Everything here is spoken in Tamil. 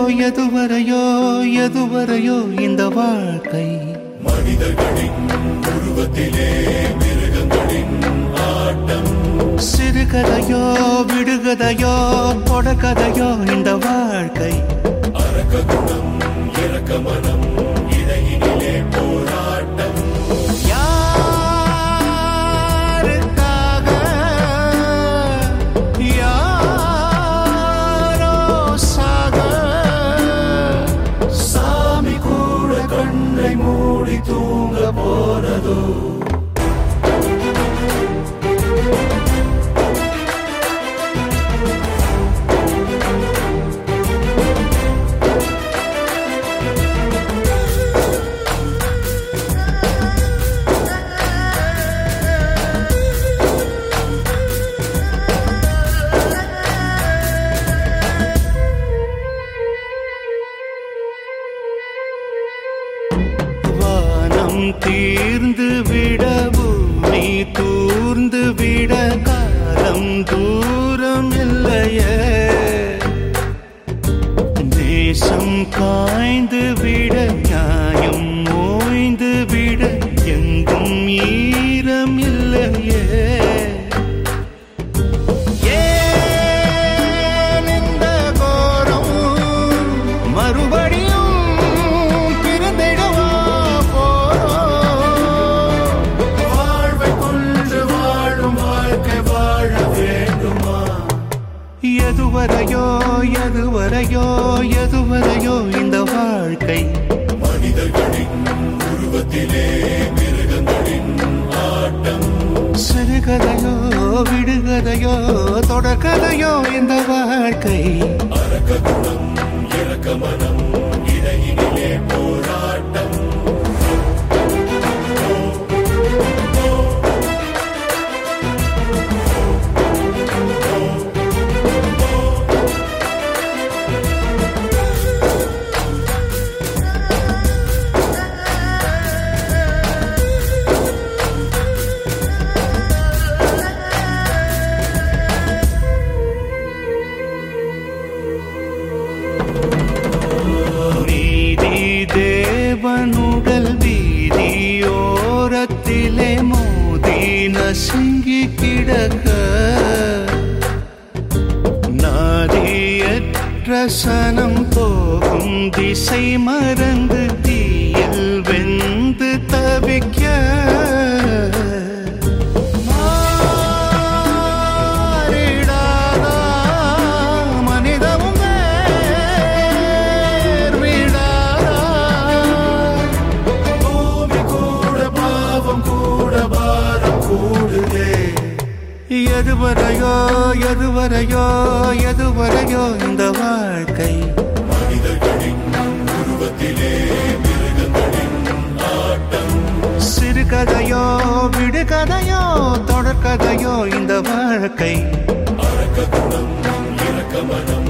எதுவரையோ எதுவரையோ இந்த வாழ்க்கை மனிதர்களின் உருவத்திலே மிருகங்களின் ஆட்டம் சிறுகதையோ விடுகதையோ தொடக்கதையோ இந்த வாழ்க்கை அரக்க குணம் இரக்க மனம் இடையினிலே போராட்டம் யாருக்காக யாரோ சாக சாமி கூட கண்ணை மூடி தூங்க போனதோ வானம் தீர்ந்து விட பூமி தூர்ந்து விட காலம் தூரம் இல்லையே தேசம் காய்ந்து விட நியாயம் ஓய்ந்து விட எங்கும் ஈரம் இல்லையே ஏன் இந்த கோரம் மறுபடியும் பிறந்திடவா போறோம் வாழ்வை கொண்டு வாழும் வாழ்க்கை வாழ வேண்டுமா எதுவரையோ எதுவரையோ எதுவரையோ இந்த வாழ்க்கை மனிதர்களின் உருவத்திலே மிருகங்களின் ஆட்டம் சிறுகதையோ விடுகதையோ தொடர்கதையோ இந்த வாழ்க்கை அரக்க குணம் இரக்க மனம் இடையினிலே போராட்டம் நீதி தேவனுடல் வீதியோரத்திலே மோதி நசுங்கி கிடக்க நாதியற்ற சனம் போகும் திசை மறந்து தீயில் வெந்து தவிக்க மாறிடாதா மனிதமும் வேர் விடாதா பூமி கூட பாவம் கூட பாரம் கூடுதே எதுவரையோ எதுவரையோ எதுவரையோ இந்த வாழ்க்கை மனிதர்களின் உருவத்திலே மிருகங்களின் ஆட்டம் சிறுகதையோ விடுகதையோ தொடர்கதையோ இந்த வாழ்க்கை அரக்க குணம் இரக்க மனம்